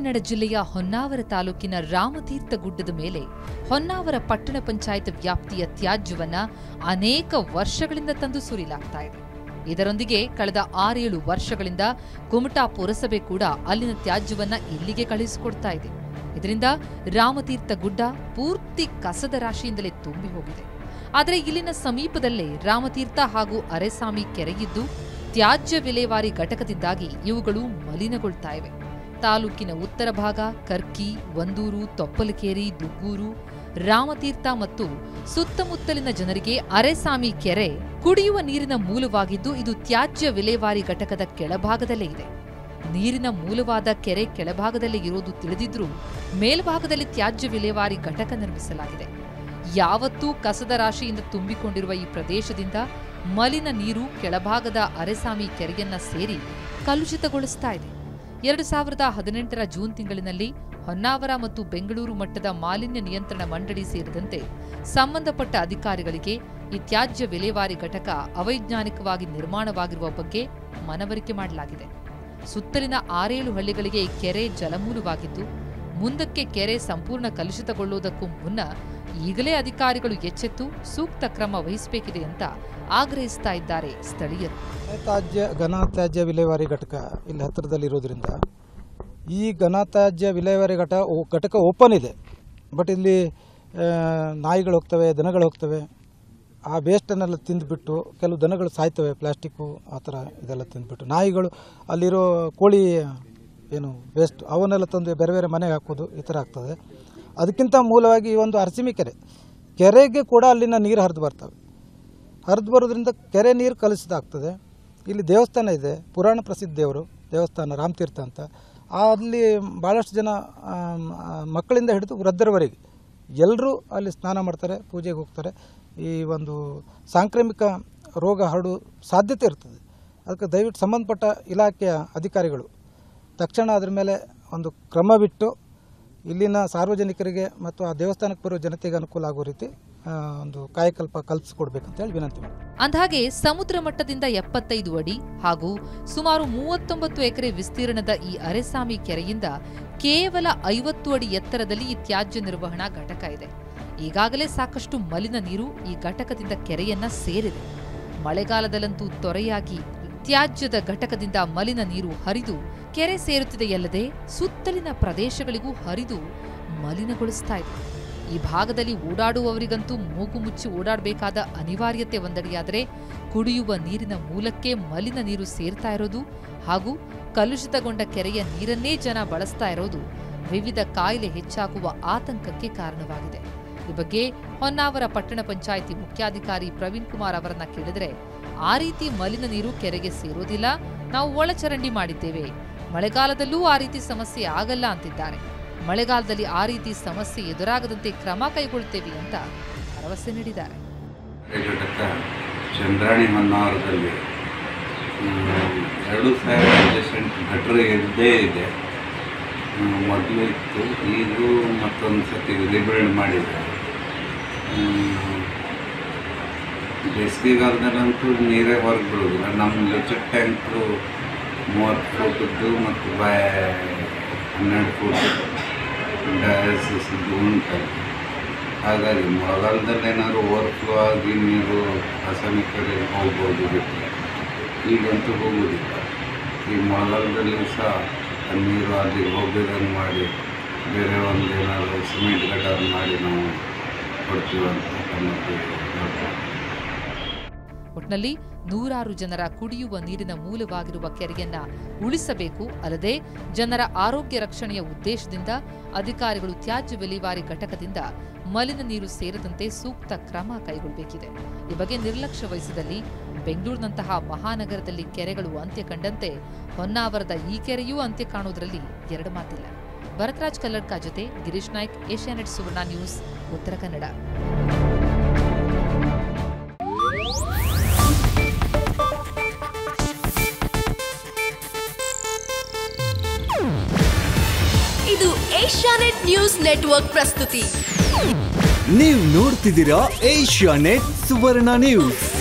ಕನ್ನಡ ಜಿಲ್ಲೆಯ ಹೊನ್ನಾವರ ತಾಲೂಕಿನ ರಾಮತೀರ್ಥ ಗುಡ್ಡದ ಮೇಲೆ ಹೊನ್ನಾವರ ಪಟ್ಟಣ ಪಂಚಾಯತ್ ವ್ಯಾಪ್ತಿಯ ತ್ಯಾಜ್ಯವನ್ನ ಅನೇಕ ವರ್ಷಗಳಿಂದ ತಂದು ಸುರಿಲಾಗ್ತಾ ಇದೆ ಇದರೊಂದಿಗೆ ಕಳೆದ ಆರೇಳು ವರ್ಷಗಳಿಂದ ಕುಮಟಾ ಪುರಸಭೆ ಕೂಡ ಅಲ್ಲಿನ ತ್ಯಾಜ್ಯವನ್ನ ಇಲ್ಲಿಗೆ ಕಳುಹಿಸಿಕೊಡ್ತಾ ಇದೆ ಇದರಿಂದ ರಾಮತೀರ್ಥ ಗುಡ್ಡ ಪೂರ್ತಿ ಕಸದ ರಾಶಿಯಿಂದಲೇ ತುಂಬಿ ಹೋಗಿದೆ ಆದರೆ ಇಲ್ಲಿನ ಸಮೀಪದಲ್ಲೇ ರಾಮತೀರ್ಥ ಹಾಗೂ ಅರೆಸಾಮಿ ಕೆರೆಯಿದ್ದು ತ್ಯಾಜ್ಯ ವಿಲೇವಾರಿ ಘಟಕದಿಂದಾಗಿ ಇವುಗಳು ಮಲಿನಗೊಳ್ತಾ ಇವೆ ತಾಲೂಕಿನ ಉತ್ತರ ಭಾಗ ಕರ್ಕಿ ಒಂದೂರು ತೊಪ್ಪಲಕೇರಿ ದುಗ್ಗೂರು ರಾಮತೀರ್ಥ ಮತ್ತು ಸುತ್ತಮುತ್ತಲಿನ ಜನರಿಗೆ ಅರೆಸಾಮಿ ಕೆರೆ ಕುಡಿಯುವ ನೀರಿನ ಮೂಲವಾಗಿದ್ದು ಇದು ತ್ಯಾಜ್ಯ ವಿಲೇವಾರಿ ಘಟಕದ ಕೆಳಭಾಗದಲ್ಲೇ ಇದೆ ನೀರಿನ ಮೂಲವಾದ ಕೆರೆ ಕೆಳಭಾಗದಲ್ಲಿ ಇರೋದು ತಿಳಿದಿದ್ರೂ ಮೇಲ್ಭಾಗದಲ್ಲಿ ತ್ಯಾಜ್ಯ ವಿಲೇವಾರಿ ಘಟಕ ನಿರ್ಮಿಸಲಾಗಿದೆ ಯಾವತ್ತೂ ಕಸದ ರಾಶಿಯಿಂದ ತುಂಬಿಕೊಂಡಿರುವ ಈ ಪ್ರದೇಶದಿಂದ ಮಲಿನ ನೀರು ಕೆಳಭಾಗದ ಅರೆಸಾಮಿ ಕೆರೆಯನ್ನ ಸೇರಿ ಕಲುಷಿತಗೊಳಿಸ್ತಾ ಇದೆ ಎರಡು ಸಾವಿರದ ಹದಿನೆಂಟರ ಜೂನ್ ತಿಂಗಳಿನಲ್ಲಿ ಹೊನ್ನಾವರ ಮತ್ತು ಬೆಂಗಳೂರು ಮಟ್ಟದ ಮಾಲಿನ್ಯ ನಿಯಂತ್ರಣ ಮಂಡಳಿ ಸೇರಿದಂತೆ ಸಂಬಂಧಪಟ್ಟ ಅಧಿಕಾರಿಗಳಿಗೆ ಈ ತ್ಯಾಜ್ಯ ವಿಲೇವಾರಿ ಘಟಕ ಅವೈಜ್ಞಾನಿಕವಾಗಿ ನಿರ್ಮಾಣವಾಗಿರುವ ಬಗ್ಗೆ ಮನವರಿಕೆ ಮಾಡಲಾಗಿದೆ ಸುತ್ತಲಿನ ಆರೇಳು ಹಳ್ಳಿಗಳಿಗೆ ಈ ಕೆರೆ ಜಲಮೂಲವಾಗಿದ್ದು ಮುಂದಕ್ಕೆ ಕೆರೆ ಸಂಪೂರ್ಣ ಕಲುಷಿತಗೊಳ್ಳುವುದಕ್ಕೂ ಮುನ್ನ ಈಗಲೇ ಅಧಿಕಾರಿಗಳು ಎಚ್ಚೆತ್ತು ಸೂಕ್ತ ಕ್ರಮ ವಹಿಸಬೇಕಿದೆ ಅಂತ ಆಗ್ರಹಿಸ್ತಾ ಇದ್ದಾರೆ ಸ್ಥಳೀಯರು ತ್ಯಾಜ್ಯ ಘನ ತ್ಯಾಜ್ಯ ವಿಲೇವಾರಿ ಘಟಕ ಇಲ್ಲಿ ಹತ್ತಿರದಲ್ಲಿರೋದ್ರಿಂದ ಈ ಘನ ತ್ಯಾಜ್ಯ ವಿಲೇವಾರಿ ಘಟ ಓ- ಘಟಕ ಓಪನ್ ಇದೆ ಬಟ್ ಇಲ್ಲಿ ಆ, ನಾಯಿಗಳು ಹೋಗ್ತವೆ ದನಗಳು ಹೋಗ್ತವೆ ಆ ವೇಸ್ಟನ್ನೆಲ್ಲ ತಿಂದುಬಿಟ್ಟು ಕೆಲವು ದನಗಳು ಸಾಯ್ತವೆ ಪ್ಲಾಸ್ಟಿಕ್ಕು ಆ ಥರ ಇದೆಲ್ಲ ತಿಂದುಬಿಟ್ಟು ನಾಯಿಗಳು ಅಲ್ಲಿರೋ ಕೋಳಿ ಏನು ವೇಸ್ಟ್ ಅವನ್ನೆಲ್ಲ ತಂದು ಬೇರೆ ಬೇರೆ ಮನೆಗೆ ಹಾಕೋದು ಈ ಥರ ಆಗ್ತದೆ ಅದಕ್ಕಿಂತ ಮೂಲವಾಗಿ ಈ ಒಂದು ಅರಸಿಮಿ ಕೆರೆ ಕೆರೆಗೆ ಕೂಡ ಅಲ್ಲಿನ ನೀರು ಹರಿದು ಬರ್ತವೆ ಹರಿದು ಬರೋದ್ರಿಂದ ಕೆರೆ ನೀರು ಕಲುಷಿತ ಇಲ್ಲಿ ದೇವಸ್ಥಾನ ಇದೆ ಪುರಾಣ ಪ್ರಸಿದ್ಧ ದೇವರು ದೇವಸ್ಥಾನ ರಾಮತೀರ್ಥ ಅಂತ ಆ ಅಲ್ಲಿ ಭಾಳಷ್ಟು ಜನ ಆಮ್, ಆ, ಮಕ್ಕಳಿಂದ ಹಿಡಿದು ವೃದ್ಧರವರೆಗೆ ಎಲ್ಲರೂ ಅಲ್ಲಿ ಸ್ನಾನ ಮಾಡ್ತಾರೆ ಪೂಜೆಗೆ ಹೋಗ್ತಾರೆ ಈ ಒಂದು ಸಾಂಕ್ರಾಮಿಕ ರೋಗ ಹರಡು ಸಾಧ್ಯತೆ ಇರ್ತದೆ ಅದಕ್ಕೆ ದಯವಿಟ್ಟು ಸಂಬಂಧಪಟ್ಟ ಇಲಾಖೆಯ ಅಧಿಕಾರಿಗಳು ತಕ್ಷಣ ಅದ್ರ ಮೇಲೆ ಒಂದು ಕ್ರಮ ಬಿಟ್ಟು ಇಲ್ಲಿನ ಸಾರ್ವಜನಿಕರಿಗೆ ಮತ್ತು ಆ ದೇವಸ್ಥಾನಕ್ಕೆ ಬರೋ ಜನತೆಗೆ ಅನುಕೂಲ ಆಗೋ ರೀತಿ ಆ, ಒಂದು ಕಾಯಕಲ್ಪ ಕಲ್ಪಿಸ್ಕೊಡ್ಬೇಕಂತೇಳಿ ವಿನಂತಿ ಮಾಡ್ತೀನಿ ಅಂದಹಾಗೆ ಸಮುದ್ರ ಮಟ್ಟದಿಂದ ಎಪ್ಪತ್ತೈದು ಅಡಿ ಹಾಗೂ ಸುಮಾರು ಮೂವತ್ತೊಂಬತ್ತು ಎಕರೆ ವಿಸ್ತೀರ್ಣದ ಈ ಅರೆಸಾಮಿ ಕೆರೆಯಿಂದ ಕೇವಲ ಐವತ್ತು ಅಡಿ ಎತ್ತರದಲ್ಲಿ ಈ ತ್ಯಾಜ್ಯ ನಿರ್ವಹಣಾ ಘಟಕ ಇದೆ ಈಗಾಗಲೇ ಸಾಕಷ್ಟು ಮಲಿನ ನೀರು ಈ ಘಟಕದಿಂದ ಕೆರೆಯನ್ನ ಸೇರಿದೆ ಮಳೆಗಾಲದಲ್ಲಂತೂ ತೊರೆಯಾಗಿ ತ್ಯಾಜ್ಯದ ಘಟಕದಿಂದ ಮಲಿನ ನೀರು ಹರಿದು ಕೆರೆ ಸೇರುತ್ತಿದೆಯಲ್ಲದೆ ಸುತ್ತಲಿನ ಪ್ರದೇಶಗಳಿಗೂ ಹರಿದು ಮಲಿನಗೊಳಿಸ್ತಾ ಇದೆ ಈ ಭಾಗದಲ್ಲಿ ಓಡಾಡುವವರಿಗಂತೂ ಮೂಗು ಮುಚ್ಚಿ ಓಡಾಡಬೇಕಾದ ಅನಿವಾರ್ಯತೆ ಒಂದಡಿಯಾದರೆ ಕುಡಿಯುವ ನೀರಿನ ಮೂಲಕ್ಕೆ ಮಲಿನ ನೀರು ಸೇರ್ತಾ ಇರೋದು ಹಾಗೂ ಕಲುಷಿತಗೊಂಡ ಕೆರೆಯ ನೀರನ್ನೇ ಜನ ಬಳಸ್ತಾ ಇರೋದು ವಿವಿಧ ಕಾಯಿಲೆ ಹೆಚ್ಚಾಗುವ ಆತಂಕಕ್ಕೆ ಕಾರಣವಾಗಿದೆ ಈ ಬಗ್ಗೆ ಹೊನ್ನಾವರ ಪಟ್ಟಣ ಪಂಚಾಯಿತಿ ಮುಖ್ಯಾಧಿಕಾರಿ ಪ್ರವೀಣ್ ಕುಮಾರ್ ಅವರನ್ನ ಕೇಳಿದ್ರೆ ಆ ರೀತಿ ಮಲಿನ ನೀರು ಕೆರೆಗೆ ಸೇರೋದಿಲ್ಲ ನಾವು ಒಳಚರಂಡಿ ಮಾಡಿದ್ದೇವೆ ಮಳೆಗಾಲದಲ್ಲೂ ಆ ರೀತಿ ಸಮಸ್ಯೆ ಆಗಲ್ಲ ಅಂತಿದ್ದಾರೆ ಮಳೆಗಾಲದಲ್ಲಿ ಆ ರೀತಿ ಸಮಸ್ಯೆ ಎದುರಾಗದಂತೆ ಕ್ರಮ ಕೈಗೊಳ್ಳುತ್ತೇವೆ ಅಂತ ಭರವಸೆ ನೀಡಿದ್ದಾರೆ ಘಟಕ ಚಂದ್ರಾಣಿ ಹೊನ್ನಾವರದಲ್ಲಿ ಹ್ಮ್, ಎರಡು ಸಾವಿರ ಅಡ್ಜಸ್ಟೆಂಟ್ ಗಟ್ರ ಇದ್ದೇ ಇದೆ ಹ್ಮ್, ಮೊದಲು ಇತ್ತು ಈಗೂ ಮತ್ತೊಂದು ಸತಿ ರಿಬಿಲ್ಡ್ ಮಾಡಿದ್ದಾರೆ ಹ್ಮ್, ಬೇಸಿಗೆಗಾಲದಲ್ಲಂತೂ ನೀರೇ ಹೊರಗೆ ಬಿಡೋದಿಲ್ಲ ನಮ್ಮ ಲೆಚರ್ ಟ್ಯಾಂಕು ಮೂವತ್ತು ಫೂಟದ್ದು ಮತ್ತು ಬಾಯ ಹನ್ನೆರಡು ಫೂಟ್ ಡಯಾಲಿಸಿಸ್ ಉಂಟು ಹಾಗಾಗಿ ಮಳೆಗಾಲದಲ್ಲಿ ಏನಾದ್ರು ಓವರ್ಫ್ಲೋ ಆಗಿ ನೀರು ಹಸನಿ ಕಡೆ ಹೋಗ್ಬೋದು ಬಿಟ್ಟರೆ ಈಗಂತೂ ಹೋಗೋದಿಲ್ಲ ಈ ಮಳೆಗಾಲದಲ್ಲಿ ಸಹ ಆ ನೀರು ಅಲ್ಲಿಗೆ ಹೋಗೋದನ್ನು ಮಾಡಿ ಬೇರೆ ಒಂದು ಏನಾದರೂ ಸಿಮೆಂಟ್ ಗಟಾರ್ ಮಾಡಿ ನಾವು ಕೊಡ್ತೀವಿ ಅಂತ ಅನ್ನೋದು ಹೇಳ್ತಾರೆ ಒಟ್ನಲ್ಲಿ ನೂರಾರು ಜನರ ಕುಡಿಯುವ ನೀರಿನ ಮೂಲವಾಗಿರುವ ಕೆರೆಯನ್ನ ಉಳಿಸಬೇಕು ಅಲ್ಲದೆ ಜನರ ಆರೋಗ್ಯ ರಕ್ಷಣೆಯ ಉದ್ದೇಶದಿಂದ ಅಧಿಕಾರಿಗಳು ತ್ಯಾಜ್ಯ ವಿಲೇವಾರಿ ಘಟಕದಿಂದ ಮಲಿನ ನೀರು ಸೇರದಂತೆ ಸೂಕ್ತ ಕ್ರಮ ಕೈಗೊಳ್ಳಬೇಕಿದೆ ಈ ಬಗ್ಗೆ ನಿರ್ಲಕ್ಷ್ಯ ವಹಿಸಿದಲ್ಲಿ ಬೆಂಗಳೂರಿನಂತಹ ಮಹಾನಗರದಲ್ಲಿ ಕೆರೆಗಳು ಅಂತ್ಯ ಕಂಡಂತೆ ಹೊನ್ನಾವರದ ಈ ಕೆರೆಯೂ ಅಂತ್ಯ ಕಾಣುವುದರಲ್ಲಿ ಎರಡು ಮಾತಿಲ್ಲ ಭರತ್ರಾಜ್ ಕಲ್ಲಡ್ಕ ಜೊತೆ ಗಿರೀಶ್ ನಾಯ್ಕ್ ಏಷ್ಯಾನೆಟ್ ಸುವರ್ಣ ನ್ಯೂಸ್ ಉತ್ತರ ಕನ್ನಡ ಇದು ಏಷ್ಯಾನೆಟ್ ನ್ಯೂಸ್ ನೆಟ್ವರ್ಕ್ ಪ್ರಸ್ತುತಿ ನೀವು ನೋಡ್ತಿದ್ದೀರಾ ಏಷ್ಯಾ ನೆಟ್ ಸುವರ್ಣ ನ್ಯೂಸ್